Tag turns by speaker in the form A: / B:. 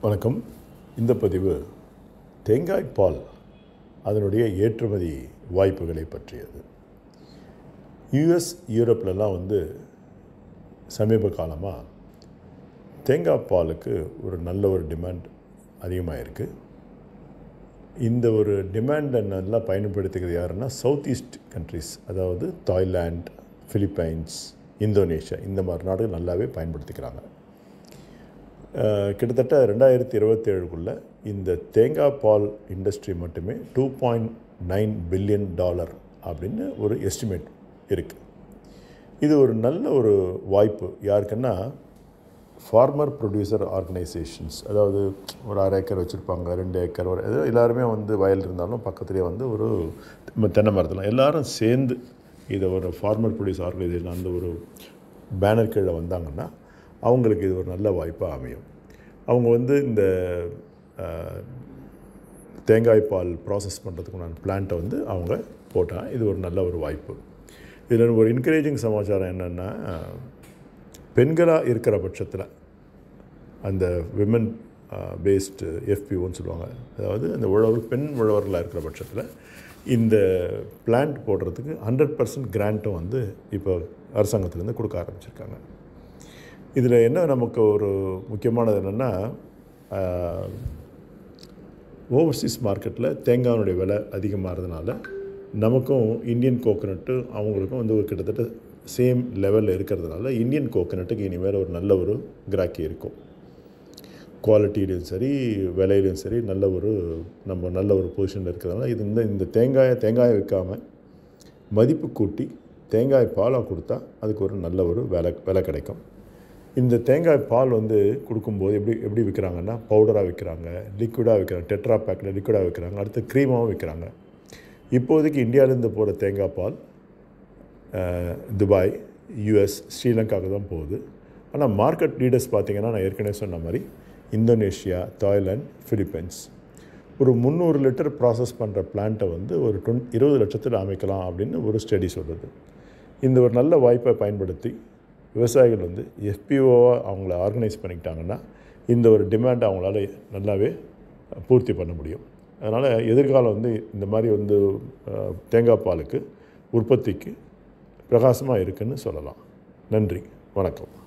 A: வணக்கம் இந்த பதிவு தேங்காய் பால் அதனுடைய ஏற்றுமதி வாய்ப்புகளை பற்றியது யுஎஸ் யூரோப்லலாம் வந்து சமீப காலமாக தேங்காய் பாலுக்கு ஒரு நல்ல ஒரு டிமாண்ட் அதிகமாக இருக்குது இந்த ஒரு டிமாண்டை நல்லா பயன்படுத்திக்கிறது யாருன்னா சவுத் ஈஸ்ட் கண்ட்ரிஸ் அதாவது தாய்லாண்ட் பிலிப்பைன்ஸ் இந்தோனேஷியா இந்த மாதிரி நாடுகள் நல்லாவே பயன்படுத்திக்கிறாங்க அஹ், கிட்டத்தட்ட ரெண்டாயிரத்தி இருபத்தேழுக்குள்ளே இந்த தேங்காய் பால் இண்டஸ்ட்ரி மட்டுமே two point nine billion dollar அப்படின்னு ஒரு எஸ்டிமேட் இருக்குது இது ஒரு நல்ல ஒரு வாய்ப்பு யாருக்குன்னா ஃபார்மர் ப்ரொடியூசர் ஆர்கனைசேஷன்ஸ் அதாவது ஒரு அரை ஏக்கர் வச்சுருப்பாங்க ரெண்டு ஏக்கர் ஒரு ஏதோ எல்லாருமே வந்து வயல் இருந்தாலும் பக்கத்துலேயே வந்து ஒரு ம- தென்னை மரத்தில் எல்லாரும் சேர்ந்து இதை ஒரு ஃபார்மர் ப்ரொடியூஸ் ஆர்கனைசேஷன் அந்த ஒரு பேனர் கீழே வந்தாங்கன்னா அவங்களுக்கு இது ஒரு நல்ல வாய்ப்பாக அமையும் அவங்க வந்து இந்த அஹ், தேங்காய் பால் ப்ராசஸ் பண்ணுறதுக்குண்டான பிளான்ட்டை வந்து அவங்க போட்டால் இது ஒரு நல்ல ஒரு வாய்ப்பு இதில் ஒரு என்கரேஜிங் சமாச்சாரம் என்னென்னா பெண்களாக இருக்கிற பட்சத்தில் அந்த விமன் பேஸ்டு எஃபிஓன்னு சொல்லுவாங்க அதாவது அந்த உழவர் பெண் உழவர்களாக இருக்கிற பட்சத்தில் இந்த பிளான்ட் போடுறதுக்கு ஹண்ட்ரட் பர்சன்ட் கிராண்ட்டும் வந்து இப்போ அரசாங்கத்துலேருந்து கொடுக்க ஆரம்பிச்சிருக்காங்க இதில் என்ன நமக்கு ஒரு முக்கியமானது என்னென்னா ஓவர்சீஸ் மார்க்கெட்டில் தேங்காயினுடைய விலை அதிகமாகிறதுனால நமக்கும் இந்தியன் கோகனட்டு அவங்களுக்கும் வந்து ஒரு கிட்டத்தட்ட சேம் லெவலில் இருக்கிறதுனால இந்தியன் கோகனட்டுக்கு இனிமேல் ஒரு நல்ல ஒரு கிராக்கி இருக்கும் குவாலிட்டிலையும் சரி விலையிலையும் சரி நல்ல ஒரு நம்ம நல்ல ஒரு பொசிஷனில் இருக்கிறதுனால இது இந்த இந்த தேங்காயை தேங்காயை விற்காமல் மதிப்பு கூட்டி தேங்காய் பாலாக கொடுத்தா அதுக்கு ஒரு நல்ல ஒரு விலை விலை கிடைக்கும் இந்த தேங்காய் பால் வந்து கொடுக்கும்போது எப்படி எப்படி விற்கிறாங்கன்னா பவுடராக விற்கிறாங்க லிக்விடாக விற்கிறாங்க டெட்ரா பேக்கில் லிக்விடாக விற்கிறாங்க அடுத்து க்ரீமாகவும் விற்கிறாங்க இப்போதைக்கு இந்தியாவிலேருந்து போகிற தேங்காய் பால் அஹ், துபாய் யூஎஸ் ஸ்ரீலங்காவுக்கு தான் போகுது ஆனால் மார்க்கெட் லீடர்ஸ் பார்த்தீங்கன்னா நான் ஏற்கனவே சொன்ன மாதிரி இந்தோனேஷியா தாய்லாந்து ஃபிலிப்பைன்ஸ் ஒரு முந்நூறு லிட்டர் ப்ராசஸ் பண்ணுற பிளான்ட்டை வந்து ஒரு டுவென் இருபது லட்சத்தில் அமைக்கலாம் அப்படின்னு ஒரு ஸ்டடி சொல்லுது இந்த ஒரு நல்ல வாய்ப்பை பயன்படுத்தி விவசாயிகள் வந்து எஃபிஓவாக அவங்கள ஆர்கனைஸ் பண்ணிக்கிட்டாங்கன்னா இந்த ஒரு டிமாண்டை அவங்களால நல்லாவே பூர்த்தி பண்ண முடியும் அதனால் எதிர்காலம் வந்து இந்த மாதிரி வந்து அஹ், தேங்காய் பாலுக்கு உற்பத்திக்கு பிரகாசமாக இருக்குன்னு சொல்லலாம் நன்றி வணக்கம்